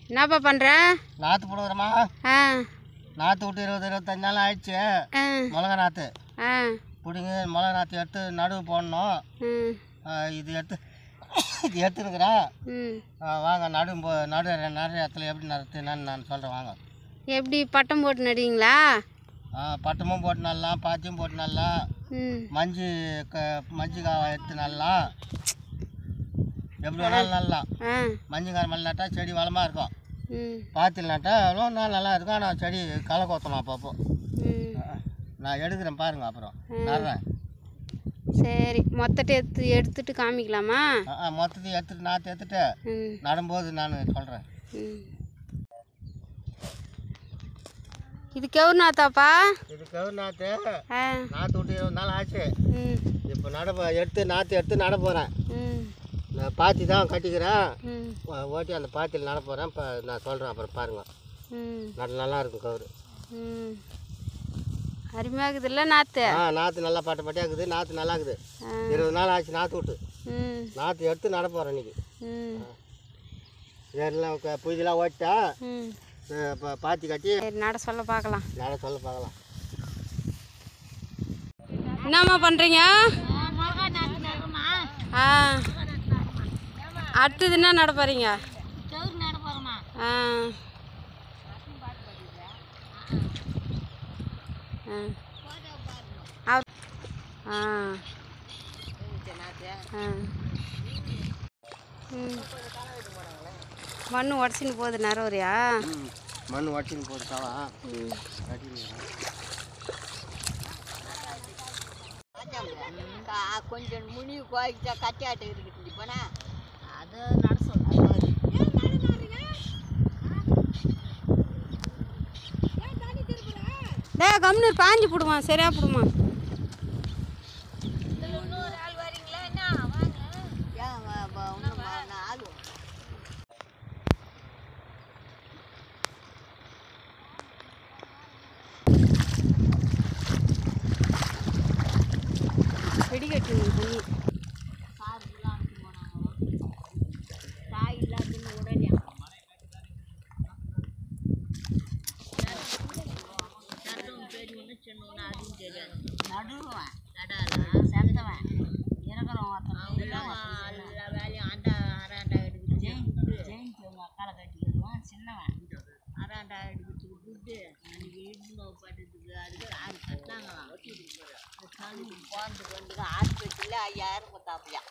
என்னப்பா பண்ணுற நாற்று போடுகிறோமா ஆ நாற்று விட்டு இருபது இருபத்தஞ்சு நாள் ஆயிடுச்சு ஆ மிளகா நாற்று ஆ பிடிங்க மிளகா நாற்று எடுத்து நடுவு போடணும் ம் ஆ, இது எடுத்து இது எடுத்துருக்குறேன் ம் வாங்க நடு போ நடு நடு இடத்துல எப்படி நடத்துனான்னு நான் சொல்கிறேன் வாங்க எப்படி பட்டம் போட்டு நடுவீங்களா ஆ, பட்டமும் போட்டு நடலாம் பாத்தியும் போட்டு நடலாம் ம் மஞ்சு க மஞ்சு காவை எடுத்து நடலாம் எப்படி வேணாலும் நடலாம் ஆ மஞ்சு காரம் மேலே நட்டால் செடி வளமாக இருக்கும் ம் பாத்தியில் நட்டால் அவ்வளோ நாள் நல்லா இருக்கும் ஆனால் செடி களை கொத்தணும் அப்பப்போ ம் நான் எடுக்கிறேன் பாருங்க அப்புறம் நடுறேன் சரி மொத்தத்தை எடுத்து எடுத்துட்டு காமிக்கலாமா ஆ, ஆ, மொத்தத்தையும் எடுத்துட்டு நாற்று எடுத்துட்டு ம் நடும்போது நான் சொல்கிறேன் ம் இது கெவுரு நாத்தாப்பா இது கவுர் நாற்று ஆ நாற்று விட்டு இருபது நாள் ஆச்சு ம் இப்போ நட போ- எடுத்து நாற்று எடுத்து நட போகிறேன் ம் நான் பாத்தி தான் கட்டிக்கிறேன் ம் ஓ- ஓட்டி அந்த பாத்தியில் நட போகிறேன் இப்போ நான் சொல்கிறேன் அப்புறம் பாருங்கள் ம் நட நல்லா இருக்கும் கவுரு ம் அருமையாகுதுல்ல நாற்று ஆ நாற்று நல்லா பட்ட பட்டியாக இருக்குது நாற்று நல்லா இருக்குது ஆ இருபது நாள் ஆச்சு நாற்று விட்டு ம் நாற்று எடுத்து நட போகிறேன் இன்னைக்கு ம் இதெல்லாம் க- புதிதெல்லாம் ஓட்டிட்டா ம் இப்போ பாத்தி கட்டி சரி நட சொல்ல பார்க்கலாம் நட சொல்ல பார்க்கலாம் என்னம்மா பண்ணுறீங்க ஆ அடுத்தது என்ன நட போகிறீங்க ஆ ஆ. அவ்- ஆ ஆ ம் மண் உடச்சின்னு போகுது நரவரியா மண் வட்டின்னு போட்டுட்டாவா ம் கொஞ்சம் முனி கோயிச்சா கட்டியாட்டு இருக்குது போனா அது டே கம்னு பாஞ்சு போடுவான் சரியா போடுமா வெடி கட்டணும் தண்ணி நடுவேன் நடால செந்தவன் இருக்கிறவன் எல்லா வேலையும் ஆண்டா அராண்டா எடுத்து ஜெயின்ட்டு ஜெயின்ட்டு உங்கள் அக்கால கட்டிக்கிடுவான் சின்னவன் அராண்டா எடுக்கிறதுக்கு துட்டு அன்றைக்கி இடுன்னு பட்டதுக்கு அதுக்கு ஆறு கட்டினாங்களாம் போகிறதுக்கு வந்து ஆஸ்பத்திரியில் ஐயாயிரம் கொடுத்தாப்பியா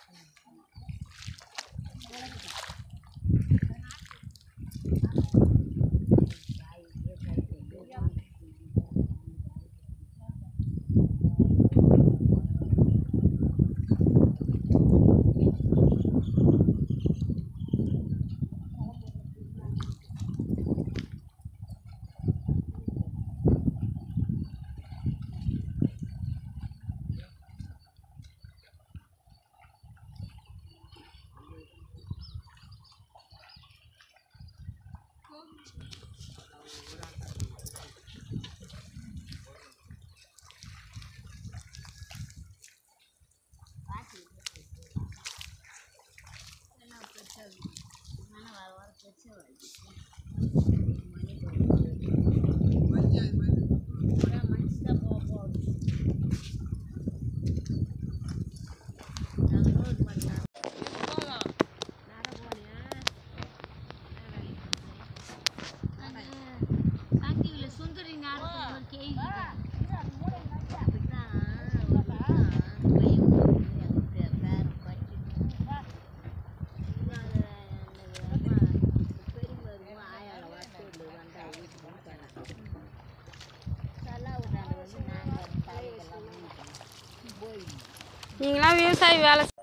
நீங்களாம் விவசாய வேலை